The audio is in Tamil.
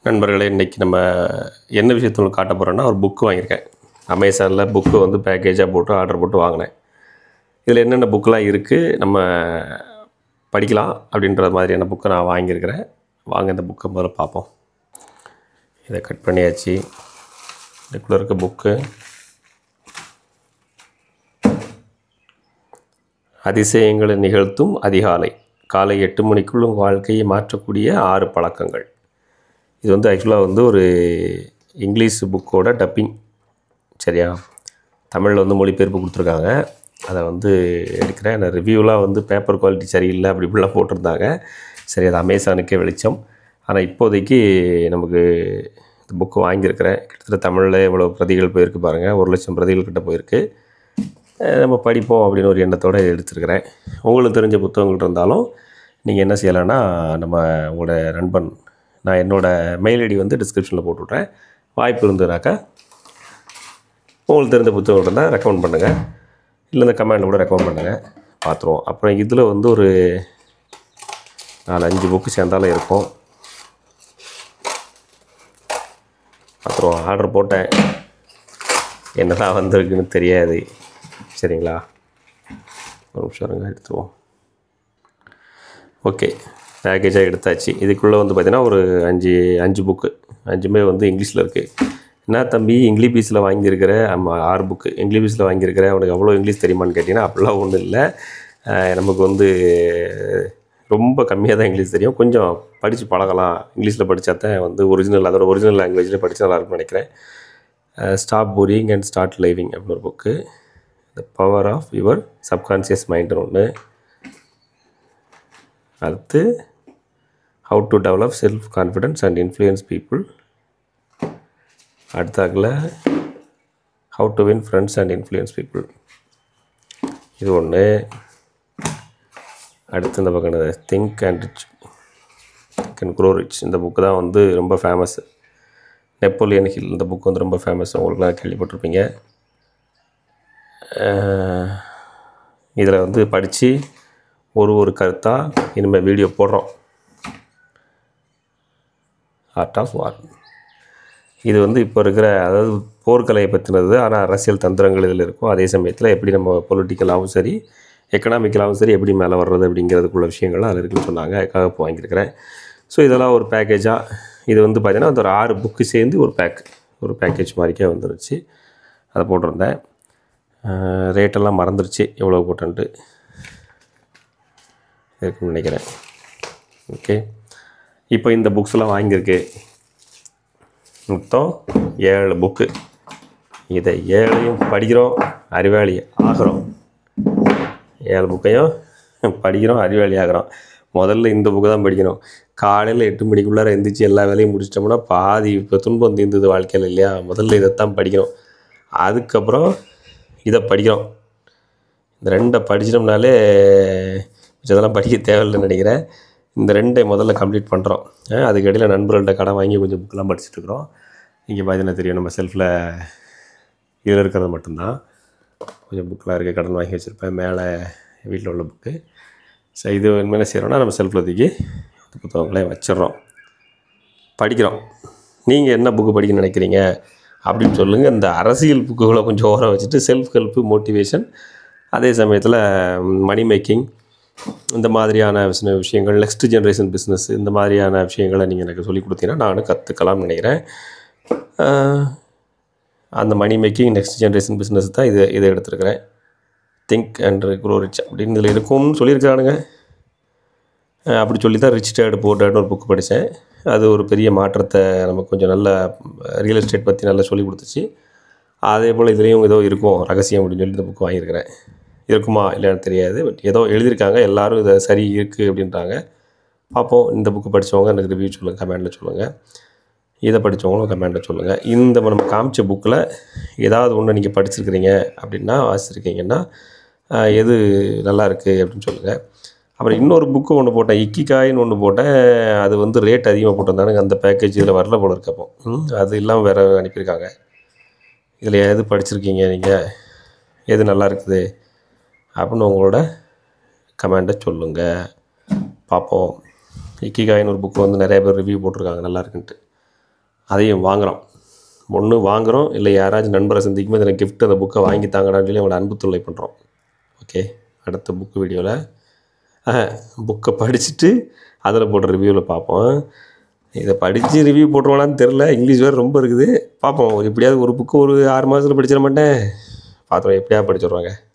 நண்பர்களே இன்றைக்கி நம்ம என்ன விஷயத்தை உங்களுக்கு காட்ட போகிறோன்னா ஒரு புக்கு வாங்கியிருக்கேன் அமேசானில் புக்கு வந்து பேக்கேஜாக போட்டு ஆர்டர் போட்டு வாங்கினேன் இதில் என்னென்ன புக்கெலாம் இருக்குது நம்ம படிக்கலாம் அப்படின்ற மாதிரியான புக்கை நான் வாங்கியிருக்கிறேன் வாங்க இந்த புக்கை முதல்ல பார்ப்போம் இதை கட் பண்ணியாச்சு இதுக்குள்ளே இருக்க புக்கு அதிசயங்களை நிகழ்த்தும் அதிகாலை காலை எட்டு மணிக்குள் உங்கள் வாழ்க்கையை மாற்றக்கூடிய ஆறு பழக்கங்கள் இது வந்து ஆக்சுவலாக வந்து ஒரு இங்கிலீஷ் புக்கோட டப்பிங் சரியா தமிழில் வந்து மொழிபெயர்ப்பு கொடுத்துருக்காங்க அதை வந்து எடுக்கிறேன் அந்த ரிவ்யூலாம் வந்து பேப்பர் குவாலிட்டி சரியில்லை அப்படி இப்படிலாம் போட்டிருந்தாங்க சரி அது அமேசானுக்கே வெளிச்சம் ஆனால் இப்போதைக்கு நமக்கு இந்த புக்கு வாங்கியிருக்கிறேன் கிட்டத்தட்ட தமிழில் எவ்வளோ பிரதிகள் போயிருக்கு பாருங்கள் ஒரு லட்சம் பிரதிகள் கிட்ட போயிருக்கு அஹ் நம்ம படிப்போம் அப்படின்னு ஒரு எண்ணத்தோடு எடுத்துருக்கிறேன் உங்களுக்கு தெரிஞ்ச புத்தகங்கள் இருந்தாலும் நீங்கள் என்ன செய்யலாம்னா நம்ம உங்களோட நண்பன் நான் என்னோடய மெயில் ஐடி வந்து டிஸ்கிரிப்ஷனில் போட்டுவிட்றேன் வாய்ப்பு இருந்ததுனாக்கா உங்களுக்கு தெரிஞ்ச புத்தகம் இருந்தால் ரெக்கமெண்ட் பண்ணுங்கள் இல்லை இந்த கமெண்டில் கூட ரெக்கமெண்ட் பண்ணுங்கள் பார்த்துருவோம் அப்புறம் இதில் வந்து ஒரு நாலு அஞ்சு புக்கு சேர்ந்தாலும் இருக்கும் பார்த்துருவோம் ஆர்டர் போட்டேன் என்னதான் வந்திருக்குன்னு தெரியாது சரிங்களா ஒரு நிமிஷம் இருங்க எடுத்துருவோம் ஓகே பேக்கேஜாக எடுத்தாச்சு இதுக்குள்ளே வந்து பார்த்தீங்கன்னா ஒரு அஞ்சு அஞ்சு புக்கு அஞ்சுமே வந்து இங்கிலீஷில் இருக்குது என்ன தம்பி இங்கிலீஷ் பீஸில் வாங்கியிருக்கிற ஆமாம் ஆறு புக்கு இங்கிலீஷ் பீஸில் வாங்கியிருக்கிற உனக்கு எவ்வளோ இங்கிலீஷ் தெரியுமான்னு கேட்டிங்கன்னா அப்படிலாம் ஒன்றும் இல்லை அஹ் நமக்கு வந்து ரொம்ப கம்மியாக தான் இங்கிலீஷ் தெரியும் கொஞ்சம் படித்து பழகலாம் இங்கிலீஷில் படித்தா தான் வந்து ஒரிஜினல் அதோட ஒரிஜினல் லாங்குவேஜில் படித்தா நல்லா இருக்கும்னு நினைக்கிறேன் stop boring and start living அப்படின்னு ஒரு book the power of your subconscious மைண்டுன்னு ஒன்று அடுத்து how to develop self confidence and influence people அடுத்தாக்கில் how to win friends and influence people இது ஒன்று அடுத்து இந்த பக்கம் think and rich think and grow rich இந்த புக்கு தான் வந்து ரொம்ப ஃபேமஸ் நெப்போலியன் ஹில் இந்த புக் வந்து ரொம்ப ஃபேமஸ் உங்களுக்குலாம் கேள்விப்பட்டிருப்பீங்க இதில் வந்து படித்து ஒரு ஒரு கருத்தாக இனிமேல் வீடியோ போடுறோம் ஆர்ட் ஆஃப் வார் இது வந்து இப்போ இருக்கிற அதாவது போர்க்கலையை பற்றினது ஆனால் அரசியல் தந்திரங்கள் இதில் இருக்கும் அதே சமயத்தில் எப்படி நம்ம பொலிட்டிக்கலாகவும் சரி எக்கனாமிக்கலாகவும் சரி எப்படி மேலே வர்றது அப்படிங்கிறதுக்குள்ள விஷயங்கள்லாம் அதில் இருக்குன்னு சொன்னாங்க அதுக்காக இப்போ வாங்கியிருக்கிறேன் ஸோ இதெல்லாம் ஒரு பேக்கேஜாக இது வந்து பார்த்திங்கன்னா அந்த ஒரு ஆறு புக்கு சேர்ந்து ஒரு பேக் ஒரு பேக்கேஜ் மாதிரிக்கே வந்துருச்சு அதை போட்டிருந்தேன் ரேட்டெல்லாம் மறந்துருச்சு எவ்வளோ போட்டன்ட்டு இருக்குன்னு நினைக்கிறேன் ஓகே இப்போ இந்த புக்ஸ்லாம் வாங்கியிருக்கு மொத்தம் ஏழு புக்கு இதை ஏழையும் படிக்கிறோம் அறிவாளி ஆகிறோம் ஏழு புக்கையும் படிக்கிறோம் அறிவாளி ஆகிறோம் முதல்ல இந்த புக்கு தான் படிக்கணும் காலையில் எட்டு மணிக்குள்ளார எந்திரிச்சு எல்லா வேலையும் முடிச்சிட்டோம்னா பாதி இப்போ துன்பம் தீர்ந்தது வாழ்க்கையில் இல்லையா முதல்ல இதைத்தான் படிக்கணும் அதுக்கப்புறம் இதை படிக்கிறோம் இந்த ரெண்டை படிச்சிட்டோம்னாலே இதெல்லாம் படிக்க தேவையில்லைன்னு நினைக்கிறேன் இந்த ரெண்டை முதல்ல கம்ப்ளீட் பண்ணுறோம் அதுக்கு இடையில் நண்பர்கள்ட்ட கடன் வாங்கி கொஞ்சம் புக்கெலாம் படிச்சுட்டு இருக்கிறோம் இங்கே பார்த்தீங்கன்னா தெரியும் நம்ம செல்ஃபில் இதில் இருக்கிறது மட்டும்தான் கொஞ்சம் புக்கெலாம் இருக்குது கடன் வாங்கி வச்சுருப்பேன் மேலே வீட்டில் உள்ள புக்கு ஸோ இது என்ன செய்கிறோன்னா நம்ம செல்ஃபில் தூக்கி இந்த புத்தகங்களையும் வச்சிடுறோம் படிக்கிறோம் நீங்கள் என்ன புக்கு படிக்க நினைக்கிறீங்க அப்படின்னு சொல்லுங்கள் இந்த அரசியல் புக்குகளை கொஞ்சம் ஓரம் வச்சுட்டு செல்ஃப் ஹெல்ப்பு மோட்டிவேஷன் அதே சமயத்தில் மணி மேக்கிங் இந்த மாதிரியான சில விஷயங்கள் நெக்ஸ்ட் ஜென்ரேஷன் பிஸ்னஸ் இந்த மாதிரியான விஷயங்களை நீங்கள் எனக்கு சொல்லிக் கொடுத்தீங்கன்னா நானும் கற்றுக்கலாம்னு நினைக்கிறேன் ஆஹ் அந்த money making next generation business தான் இது இதை எடுத்துருக்கிறேன் திங்க் அண்ட் க்ரோ ரிச் அப்படின்னு இதில் இருக்கும்னு சொல்லியிருக்கானுங்க ஆஹ் அப்படி சொல்லி தான் ரிச் டேட் போர் டேட்னு ஒரு புக் படித்தேன் அது ஒரு பெரிய மாற்றத்தை நமக்கு கொஞ்சம் நல்ல ரியல் எஸ்டேட் பற்றி நல்லா சொல்லி கொடுத்துச்சு அதே போல் இதுலேயும் ஏதோ இருக்கும் ரகசியம் அப்படின்னு சொல்லி இந்த புக் வாங்கியிருக்கிறேன் இருக்குமா இல்லைன்னு தெரியாது பட் ஏதோ எழுதியிருக்காங்க எல்லாரும் இதை சரி இருக்குது அப்படின்றாங்க பார்ப்போம் இந்த புக்கு படித்தவங்க எனக்கு ரிவ்யூ சொல்லுங்கள் கமெண்டில் சொல்லுங்கள் இதை படித்தவங்களும் கமெண்டில் சொல்லுங்கள் இந்த நம்ம காமிச்ச புக்கில் ஏதாவது ஒன்று நீங்கள் படிச்சிருக்கிறீங்க அப்படின்னா வாசிச்சிருக்கீங்கன்னா ஆஹ் எது நல்லா இருக்குது அப்படின்னு சொல்லுங்கள் அப்புறம் இன்னொரு புக்கு ஒன்று போட்டேன் இக்கிகாயின்னு ஒன்று போட்டேன் அது வந்து ரேட் அதிகமாக போட்டிருந்தானுங்க அந்த பேக்கேஜ் இதில் வரல போல இருக்கப்போ ம், அது இல்லாமல் வேறு அனுப்பியிருக்காங்க இதில் எது படிச்சிருக்கீங்க நீங்கள் எது நல்லா இருக்குது அப்படின்னு உங்களோட கமெண்ட்டை சொல்லுங்கள் பார்ப்போம் இக்கிகாயின்னு ஒரு புக்கு வந்து நிறைய பேர் ரிவ்யூ போட்டிருக்காங்க நல்லா இருக்குன்ட்டு அதையும் வாங்குகிறோம் ஒன்று வாங்குகிறோம் இல்லை யாராச்சும் நண்பரை சந்திக்கும் போது எனக்கு gift அந்த புக்கை வாங்கி தாங்கடான்னு சொல்லி அவங்கள அன்பு தொல்லை பண்ணுறோம் ஓகே அடுத்த புக்கு வீடியோவில் புக்கை படிச்சுட்டு அதில் போடுற ரிவ்யூவில் பார்ப்போம் இதை படித்து ரிவ்யூ போட்டுருவானான்னு தெரில இங்கிலீஷ் வேறு ரொம்ப இருக்குது பார்ப்போம் எப்படியாவது ஒரு புக்கு ஒரு ஆறு மாதத்தில் படிச்சிட மாட்டேன் பார்த்துருவோம் எப்படியாவது படிச்சிடுவாங்க